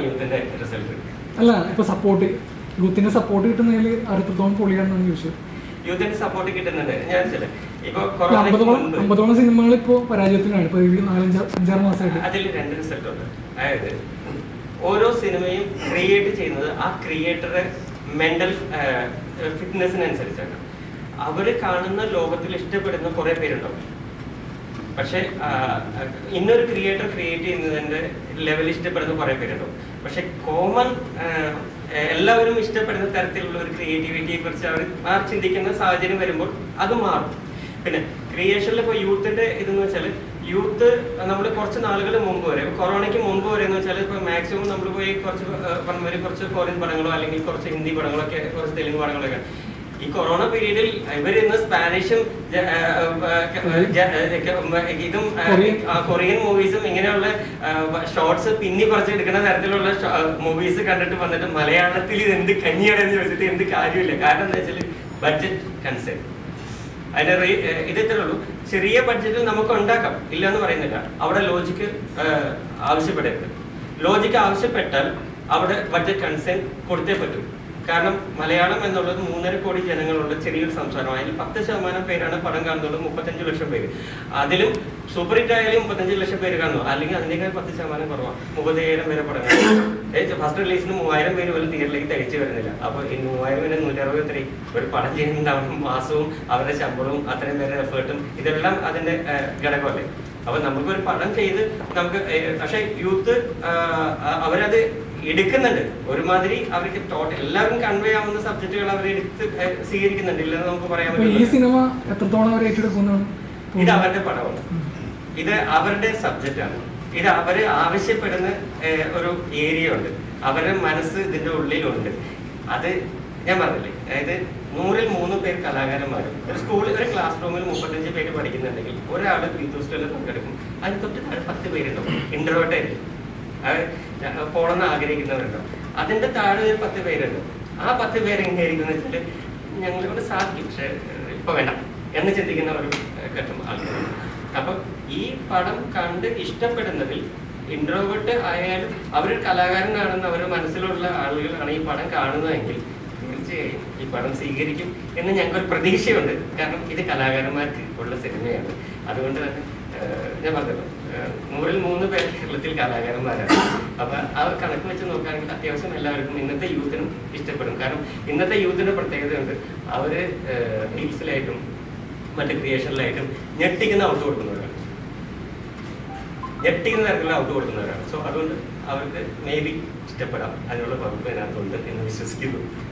യൂത്തിന്റെ result അല്ല ഇപ്പൊ support യൂത്തിന്റെ support കിട്ടുന്നതിൽ എത്രത്തോളം പൊളിയാണെന്നാണ് ചോദിച്ചത് യൂത്തിന്റെ സപ്പോർട്ട് കിട്ടുന്നുണ്ട് ഞാൻ വെച്ചാല് ഇപ്പൊ ഇപ്പൊ കൊറോണയ്ക്ക് അമ്പതോളം മുൻപ് അമ്പതോളം സിനിമകൾ ഇപ്പോ പരാജയത്തിലാണ് ഇപ്പൊ ഈ നാലഞ്ച് അഞ്ചാറ് മാസമായിട്ട് അതിൽ രണ്ട് റിസൾട്ട് ഉണ്ട് അതായത് ഓരോ സിനിമയും ക്രിയേറ്റ് ചെയ്യുന്നത് ആ ക്രിയേറ്ററെ മെന്റൽ ഫിറ്റ്നസിനനുസരിച്ചാണ് അവര് കാണുന്ന ലോകത്തിൽ ഇഷ്ടപ്പെടുന്ന കുറെ പേരുണ്ടാവും പക്ഷെ ആ, ഇന്നൊരു ക്രിയേറ്റർ ക്രിയേറ്റ് ചെയ്യുന്നതിന്റെ ലെവൽ ഇഷ്ടപ്പെടുന്ന കുറെ പേരുണ്ടാവും പക്ഷെ കോമൺ എല്ലാവരും ഇഷ്ടപ്പെടുന്ന തരത്തിലുള്ള ഒരു ക്രിയേറ്റിവിറ്റിയെ കുറിച്ച് അവർ ആ ചിന്തിക്കുന്ന സാഹചര്യം വരുമ്പോൾ അത് മാറും പിന്നെ ക്രിയേഷനിൽ ഇപ്പോൾ യൂത്തിന്റെ ഇതെന്ന് വെച്ചാൽ യൂത്ത് നമ്മൾ കുറച്ച് നാളുകൾ മുമ്പ് വരെ കൊറോണയ്ക്ക് മുമ്പ് വരെ എന്ന് വെച്ചാൽ ഇപ്പോൾ മാക്സിമം നമ്മൾ പോയി കുറച്ച് ആ, പറഞ്ഞ കുറച്ച് ഫോറിൻ പടങ്ങളോ അല്ലെങ്കിൽ കുറച്ച് ഹിന്ദി പടങ്ങളൊക്കെ കുറച്ച് തെലുങ്ക് പടങ്ങളൊക്കെ ഈ കൊറോണ പീരീഡിൽ ഇവർ ഇന്ന് സ്പാനിഷും ജ- ആ, ആ, ജ- ആ, ഇതും ആ, കൊറിയൻ. ആ, കൊറിയൻ മൂവീസും ഇങ്ങനെയുള്ള ഷോർട്സ് പിന്നി പറിച്ചെടുക്കുന്ന തരത്തിലുള്ള മൂവീസ് കണ്ടിട്ട് വന്നിട്ട് മലയാളത്തിൽ ഇത് എന്ത് കഞ്ഞിയാണെന്ന് ചോദിച്ചിട്ട് എന്ത് കാര്യമില്ല കാരണം എന്താ വെച്ചാൽ ബഡ്ജറ്റ് കൺസേൺ അതിന്റെ റേ- ഏഹ് ഇത് ഇത്രേ ഉള്ളൂ ചെറിയ ബഡ്ജറ്റിൽ നമുക്ക് ഉണ്ടാക്കാം ഇല്ല എന്ന് പറയുന്നില്ല അവിടെ ലോജിക്ക് ആവശ്യപ്പെടരുത് ലോജിക്ക് ആവശ്യപ്പെട്ടാൽ അവിടെ ബഡ്ജറ്റ് കൺസേൺ കൊടുത്തേ പറ്റൂ കാരണം മലയാളം എന്നുള്ളത് മൂന്നര കോടി ജനങ്ങളുള്ള ചെറിയൊരു സംസ്ഥാനമാണ് അതിൽ പത്ത് ശതമാനം പേരാണ് പടം കാണുന്നുള്ളത് മുപ്പത്തഞ്ച് ലക്ഷം പേര് അതിലും സൂപ്പർ ഹിറ്റ് ആയാലും മുപ്പത്തഞ്ച് ലക്ഷം പേര് കാണുന്നു അല്ലെങ്കിൽ അതിനേക്കാൾ പത്ത് ശതമാനം കുറവാണ് മുപ്പത്തയ്യായിരം പേരെ പടം കാണുന്നു ഫസ്റ്റ് റിലീസിന് മൂവായിരം പേര് പോലും തിയേറ്ററിലേക്ക് തികച്ചു വരുന്നില്ല അപ്പോൾ ഈ മൂവായിരം പേര് നൂറ്റി അറുപത് എത്ര ഒരു പടം ചെയ്യുന്നുണ്ടാവും മാസവും അവരുടെ ശമ്പളവും അത്രയും പേരുടെ എഫേർട്ടും ഇതെല്ലാം അതിന്റെ ഏഹ്, ഘടകമല്ലേ അപ്പൊ നമുക്കൊരു പടം ചെയ്ത് നമുക്ക് ഏഹ്, പക്ഷേ യൂത്ത് അവരത് എടുക്കുന്നുണ്ട് ഒരുമാതിരി അവർക്ക് ടോട്ടൽ എല്ലാവരും കൺവേ ആവുന്ന സബ്ജക്റ്റുകൾ അവർ എടുത്ത് ഏഹ്, സ്വീകരിക്കുന്നുണ്ട് ഇല്ലെന്ന് നമുക്ക് പറയാൻ അപ്പൊ ഈ പറ്റില്ല സിനിമ എത്രത്തോളം അവർ ഏറ്റെടുക്കുന്നതാണ് ഇത് അവരുടെ പടമാണ് ഇത് അവരുടെ സബ്ജക്റ്റ് ആണ് ഇത് അവര് ആവശ്യപ്പെടുന്ന ഏഹ്, ഒരു ഏരിയ ഉണ്ട് അവരുടെ മനസ്സ് ഇതിന്റെ ഉള്ളിലുണ്ട് അത് ഞാൻ പറഞ്ഞില്ലേ അതായത് നൂറിൽ മൂന്ന് പേർ കലാകാരന്മാരും ഒരു സ്കൂളിൽ ഒരു ക്ലാസ് റൂമിൽ മുപ്പത്തഞ്ച് പേര് പഠിക്കുന്നുണ്ടെങ്കിൽ ഒരാൾ പീത്തോസ്റ്റലിൽ പങ്കെടുക്കും അതിന് തൊട്ട് താഴെ പത്ത് പേരുണ്ടാവും ഇൻട്രോവേർട്ടായിരിക്കും അത് പോകണമെന്ന് ആഗ്രഹിക്കുന്നവരുണ്ടാവും അതിന്റെ താഴെ ഒരു പത്ത് പേരുണ്ട് ആ പത്ത് പേര് എങ്ങനെയായിരിക്കും എന്ന് വെച്ചാൽ ഞങ്ങളിവിടെ സാധിക്കും പക്ഷെ ഏഹ്, ഇപ്പൊ വേണ്ട എന്ന് ചിന്തിക്കുന്ന ഒരു ഏഹ്, ഘട്ടം ആൾക്കാരുണ്ട് അപ്പൊ ഈ പടം കണ്ട് ഇഷ്ടപ്പെടുന്നതിൽ ഇൻട്രോവേർട്ട് ആയാലും അവർ കലാകാരനാണെന്ന് അവരുടെ മനസ്സിലുള്ള ആളുകളാണ് ഈ പടം കാണുന്നതെങ്കിൽ തീർച്ചയായും ഈ പടം സ്വീകരിക്കും എന്ന് ഞങ്ങൾക്കൊരു പ്രതീക്ഷയുണ്ട് കാരണം ഇത് കലാകാരന്മാർക്ക് ഉള്ള സിനിമയാണ് അതുകൊണ്ട് തന്നെ ഏഹ്, ഞാൻ പറഞ്ഞല്ലോ ഏഹ്, നൂറിൽ മൂന്ന് പേർ കേരളത്തിൽ കലാകാരന്മാരാണ് അപ്പൊ ആ കണക്ക് വെച്ച് നോക്കുകയാണെങ്കിൽ അത്യാവശ്യം എല്ലാവർക്കും ഇന്നത്തെ യൂത്തിനും ഇഷ്ടപ്പെടും കാരണം ഇന്നത്തെ യൂത്തിന്റെ പ്രത്യേകതയുണ്ട് അവര് റീൽസിലായിട്ടും മറ്റ് ക്രിയേഷനിലായിട്ടും ഞെട്ടിക്കുന്ന ഔട്ട് കൊടുക്കുന്നവരാണ് ഞെട്ടിക്കുന്ന തരത്തിലുള്ള ഔട്ട് കൊടുക്കുന്നവരാണ് സോ അതുകൊണ്ട് അവർക്ക് മേ ബി ഇഷ്ടപ്പെടാം അതിനുള്ള വകുപ്പ് അതിനകത്തുണ്ട് എന്ന് വിശ്വസിക്കുന്നു